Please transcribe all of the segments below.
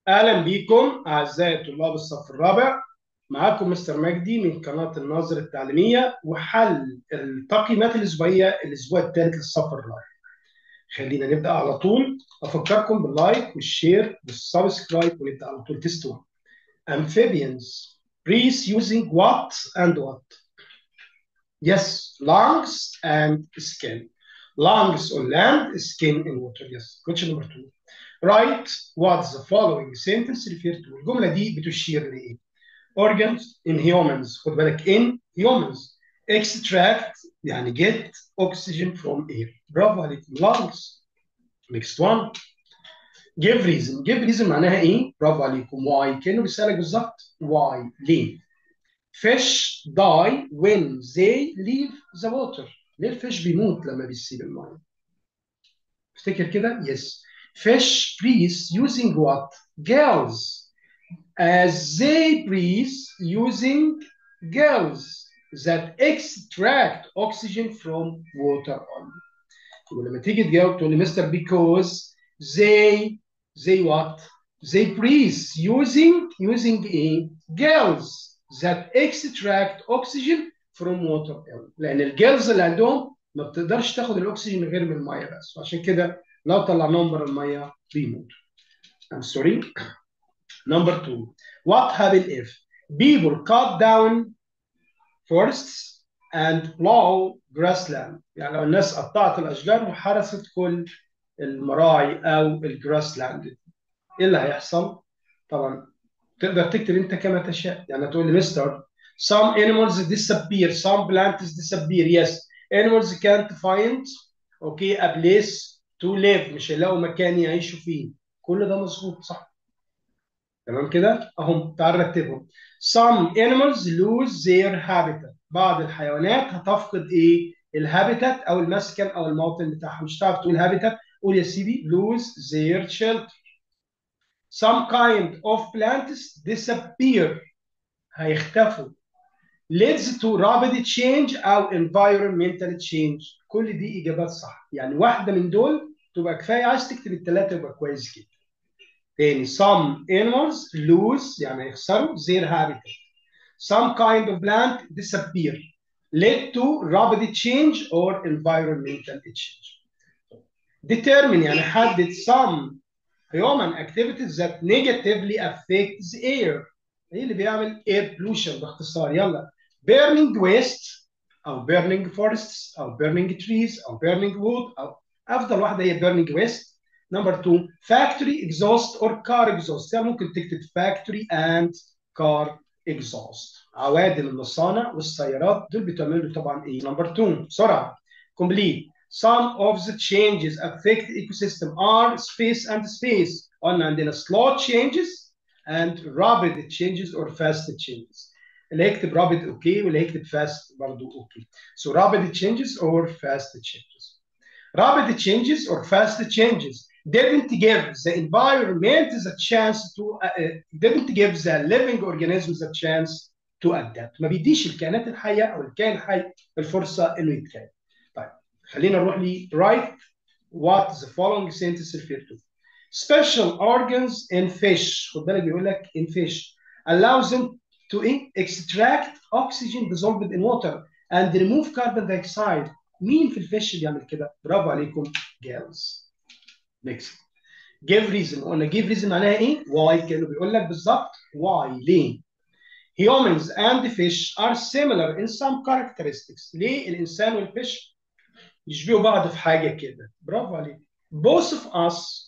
اهلا بيكم اعزائي طلاب الصف الرابع معاكم مستر مجدي من قناه الناظر التعليميه وحل التقييمات الاسبوعيه الاسبوع الثالث للصف الرابع خلينا نبدا على طول افكركم باللايك والشير والسبسكرايب ونبدا على طول تيست 1 amphibians breathe using what and what yes lungs and skin lungs on land skin in water yes question number 2 write what the following sentence refer to الجمله دي بتشير لايه organs in humans خد بالك in humans extract يعني get oxygen from air برافو عليكم lungs next one give reason give reason معناها ايه برافو عليكم why كانه بيسالك بالظبط why ليه fish die when they leave the water ليه الفيش بيموت لما بيسيب الميه افتكر كده yes fish breathe using what gills as they breathe using gills that extract oxygen from water only ولما تيجي تجاوب تقول لي مستر because they they what they breathe using using a gills that extract oxygen from water only لان الجيلز اللي عندهم ما بتقدرش تاخد الاكسجين غير من الميه بس وعشان كده لو طلعناهم بره الميه بيموتوا I'm sorry number two what happen if people cut down forests and plow grassland يعني لو الناس قطعت الاشجار وحرست كل المراعي او الجراسلاند ايه اللي هيحصل؟ طبعا تقدر تكتب انت كما تشاء يعني تقول لي مستر some animals disappear some plants disappear yes animals can't find okay a place to live مش هيلاقوا مكان يعيشوا فيه كل ده مظبوط صح تمام كده اهم تعال رتبهم some animals lose their habitat بعض الحيوانات هتفقد ايه الهابيتات او المسكن او الموطن بتاعها مش هتعرف تقول هابيتات قول يا سيدي lose their shelter some kind of plants disappear هيختفوا leads to rapid change او environmental change كل دي اجابات صح يعني واحده من دول تبقى كفايه عايز تكتب الثلاثه يبقى كويس جدا تاني some animals lose يعني يخسروا their habitat some kind of plant disappear led to rapid change or environmental change determine يعني حدد some human activities that negatively affect the air ايه اللي بيعمل air pollution باختصار يلا burning waste او burning forests او burning trees او burning wood او افضل واحده هي burning waste نمبر 2 factory exhaust or car exhaust يعني ممكن تكتب factory and car exhaust عوادم المصانع والسيارات دول بتعملوا طبعا ايه نمبر 2 بسرعه complete some of the changes affect ecosystem are space and space قلنا عندنا slow changes and rapid changes or fast changes اللي هيكتب rapid اوكي واللي هيكتب fast برضه اوكي so rapid changes or fast changes rapid changes or fast changes didn't give the environment the chance to uh, didn't give the living organisms a chance to adapt ما بيديش الكائنات الحيه او الكائن الحي الفرصه انه يتكلم طيب خلينا نروح ل write what the following sentence refer to special organs in fish خد بالك بيقول لك in fish allows them to extract oxygen dissolved in water and remove carbon dioxide مين في الفيش بيعمل كده برافو عليكم gills next give reason قلنا give reason معناها ايه why كانوا بيقول لك بالظبط why ليه humans and fish are similar in some characteristics ليه الانسان والفيش يشبهوا بعض في حاجه كده برافو عليك both of us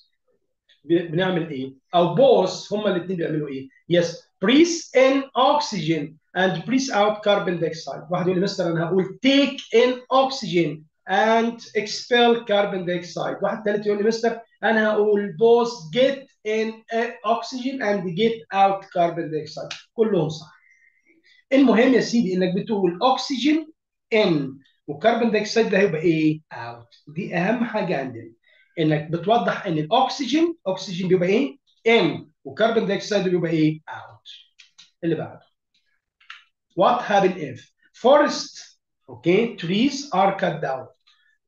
بنعمل ايه او both هما الاثنين بيعملوا ايه yes breathe in oxygen and breathe out carbon dioxide واحد يقول لي مستر انا هقول take in oxygen and expel carbon dioxide واحد ثالث يقول لي مستر انا هقول both get in oxygen and get out carbon dioxide كلهم صح المهم يا سيدي انك بتقول oxygen in وكربون دايوكسيد ده هيبقى ايه out دي اهم حاجه عندنا انك بتوضح ان الاكسجين اكسجين بيبقى ايه in وكربون دايوكسيد بيبقى ايه out اللي بعده what happen if forest okay trees are cut down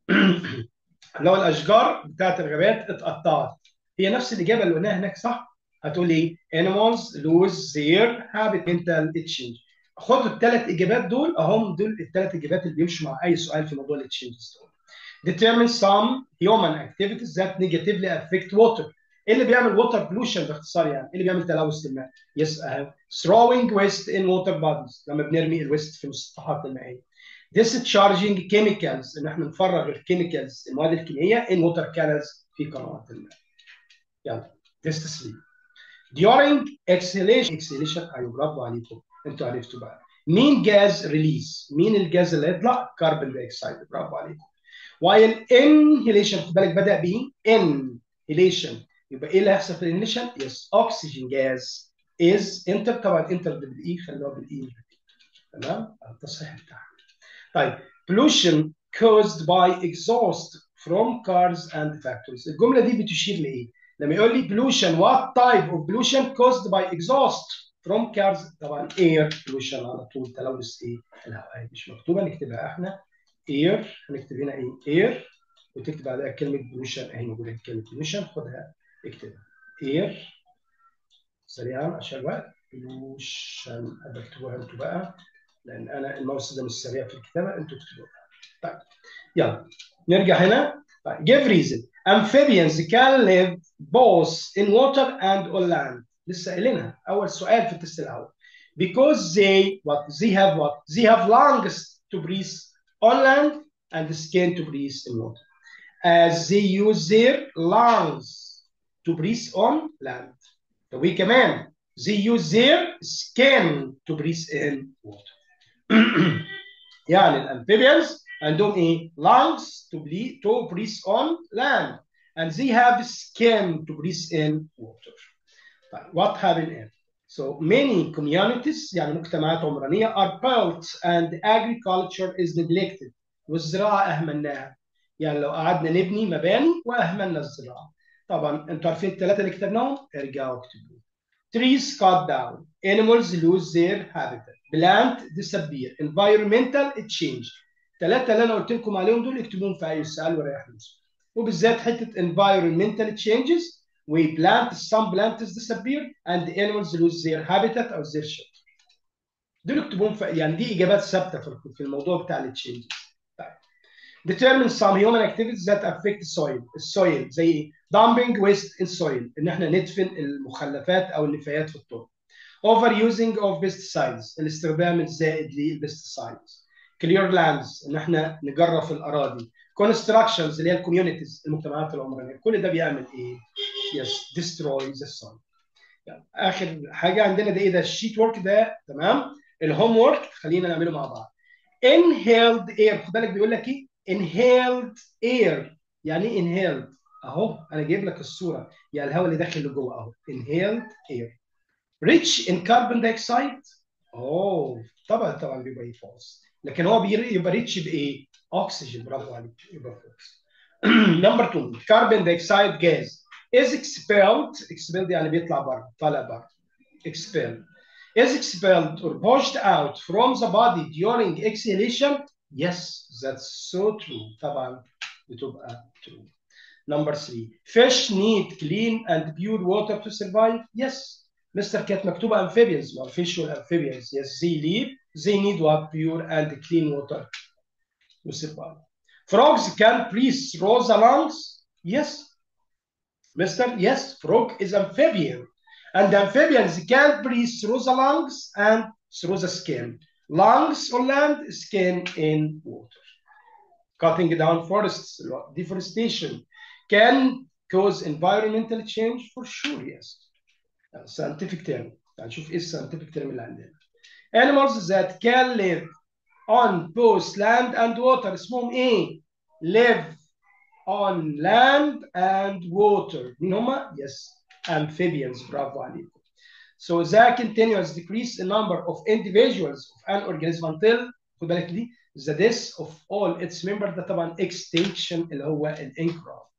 لو الاشجار بتاعت الغابات اتقطعت هي نفس الاجابه اللي قلناها هناك صح هتقول ايه animals lose their habitat exchange خدوا الثلاث اجابات دول اهم دول الثلاث اجابات اللي بيمشوا مع اي سؤال في موضوع التشينجز determine some human activities that negatively affect water ايه اللي بيعمل water pollution باختصار يعني ايه اللي بيعمل تلوث الماء يس اهو throwing waste in water bodies لما بنرمي الويست في المسطحات المائيه discharging chemicals ان احنا نفرغ الكيميكالز المواد الكيميائيه in water canals في قنوات الماء يلا تيست 3 during exhalation exhalation ايوه برافو عليكم انتوا عرفتوا بقى مين جاز ريليز مين الجاز اللي يطلع كربون دايوكسيد برافو عليكم while inhalation خد بالك بدا ب inhalation يبقى ايه اللي هيحصل في الانهيليشن يس oxygen gas is enter طبعا انتر بالاي خلوها بالاي تمام التصحيح بتاعها طيب pollution caused by exhaust from cars and factories الجمله دي بتشير لايه لما يقول لي pollution what type of pollution caused by exhaust from cars طبعا air pollution على طول تلوث ايه الهواء مش مكتوبه نكتبها احنا air هنكتب هنا ايه air وتكتب عليها كلمه pollution اهي موجوده كلمه pollution خدها اكتبها air سريعا عشان الوقت pollution بكتبوها انتوا بقى لان انا الماوس ده مش سريع في الكتابه انتوا اكتبوها طيب يلا نرجع هنا طيب give reason amphibians can live both in water and on land لسه قايلينها اول سؤال في التست الاول because they what they have what they have lungs to breathe on land and skin to breathe in water as they use their lungs to breathe on land we كمان they use their skin to breathe in water يعني الامفيبيانز عندهم ايه lungs to breathe to breathe on land and they have skin to breathe in water what happened in so many communities يعني مجتمعات عمرانية are built and agriculture is neglected والزراعة أهملناها يعني لو قعدنا نبني مباني وأهملنا الزراعة طبعا انتوا عارفين الثلاثة اللي كتبناهم ارجعوا اكتبوا trees cut down animals lose their habitat plant disappear environmental change ثلاثة اللي أنا قلت لكم عليهم دول اكتبوهم في أي سؤال وريح نفسكم وبالذات حتة environmental changes we plant some plants disappear and the animals lose their habitat or their shelter. دول اكتبوهم في يعني دي اجابات ثابته في الموضوع بتاع التشينجز. طيب. Determine some human activities that affect soil. السويل زي ايه؟ dumping waste in soil ان احنا ندفن المخلفات او النفايات في التربه. Overusing of pesticides الاستخدام الزائد للبستسايدز. Clear lands ان احنا نجرف الاراضي. Constructions اللي هي الكوميونيتيز المجتمعات العمرانيه كل ده بيعمل ايه؟ yes destroy the soil يعني اخر حاجه عندنا ده ايه ده الشيت ورك ده تمام الهوم ورك خلينا نعمله مع بعض inhaled air خد بالك بيقول لك ايه inhaled air يعني ايه inhaled اهو انا جايب لك الصوره يعني الهواء اللي داخل لجوه اهو inhaled air rich in carbon dioxide اوه طبعا طبعا بيبقى ايه فولس لكن هو بيبقى ريتش بايه اكسجين برافو عليك يبقى فولس نمبر 2 carbon dioxide gas is expelled expelled يعني بيطلع بره طالع بره expelled is expelled or pushed out from the body during exhalation yes that's so true طبعا بتبقى true number three fish need clean and pure water to survive yes مستر كانت مكتوبه amphibians ما fish amphibians yes they live they need what pure and clean water to survive frogs can breathe through the lungs yes Mister, yes, frog is amphibian. And amphibians can breathe through the lungs and through the skin. Lungs on land, skin in water. Cutting down forests, deforestation can cause environmental change for sure, yes. Scientific term. هنشوف ايه scientific term اللي عندنا. Animals that can live on both land and water اسمهم ايه؟ live on land and water مين هما؟ Yes, amphibians برافو عليكم. So the continuous decrease in number of individuals of an organism until خد بالك دي the death of all its members ده طبعا extinction اللي هو الانقراض.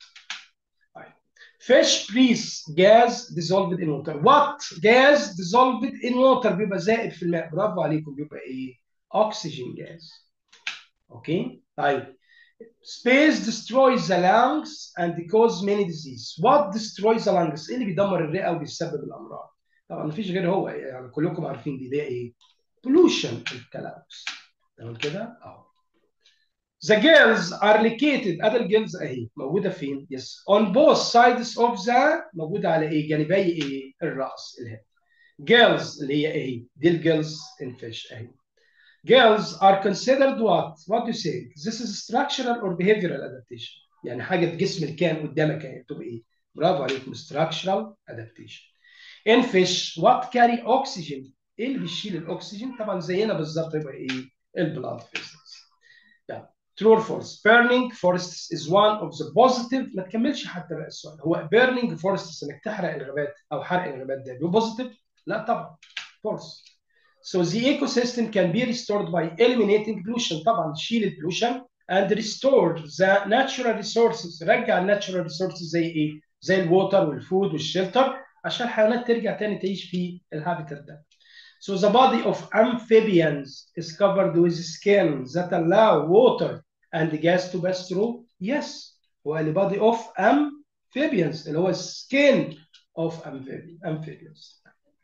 Fish breathe gas dissolved in water. What gas dissolved in water بيبقى زائد في الماء برافو عليكم بيبقى ايه؟ oxygen gas. اوكي؟ طيب Space destroys the lungs and cause many disease. What destroys the lungs؟ ايه اللي بيدمر الرئه وبيسبب الامراض؟ طبعا مفيش غير هو يعني كلكم عارفين دي ده ايه؟ pollution التلوث. تمام كده؟ اهو. The girls are located ادي الجيرلز اهي موجوده فين؟ يس yes. on both sides of the موجوده على ايه؟ جانبي ايه؟ الراس الهيد. girls اللي هي ايه؟ دي الجيرلز in fish اهي. girls are considered what? What do you say? This is structural or behavioral adaptation. يعني حاجة في جسم الكائن قدامك اهي تبقى ايه؟ برافو عليكم structural adaptation. In fish what carry oxygen؟ ايه اللي بيشيل الاكسجين؟ طبعا زينا بالظبط يبقى ايه؟ البلاد فيزلز. يعني true or false burning forests is one of the positive ما تكملش حتى بقى السؤال هو burning forests انك تحرق الغابات او حرق الغابات ده بيبقى positive؟ لا طبعا false. So the ecosystem can be restored by eliminating pollution طبعا تشيل البولوشن and restore the natural resources رجع الناتشورال resources زي ايه؟ زي الووتر والفود والشلتر عشان الحيوانات ترجع تاني تعيش في الهابيتات ده. So the body of amphibians is covered with skin that allow water and gas to pass through. Yes. هو ال body of amphibians اللي هو skin of amphibians.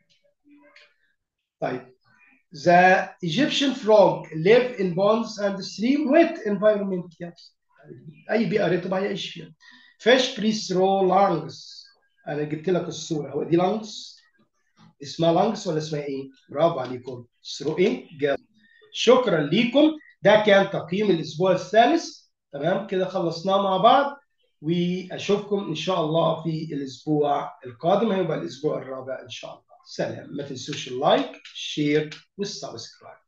طيب The Egyptian frog live in ponds and stream wet environment. Yes. أي بيئة رطبة يعيش فيها. Fish breathe through lungs. أنا جبت لك الصورة هو دي lungs اسمها lungs ولا اسمها إيه؟ برافو عليكم. through إيه؟ جاز. شكرا ليكم ده كان تقييم الأسبوع الثالث تمام كده خلصناه مع بعض وأشوفكم إن شاء الله في الأسبوع القادم هيبقى الأسبوع الرابع إن شاء الله. سلام ما تنسوش اللايك شير والسبسكرايب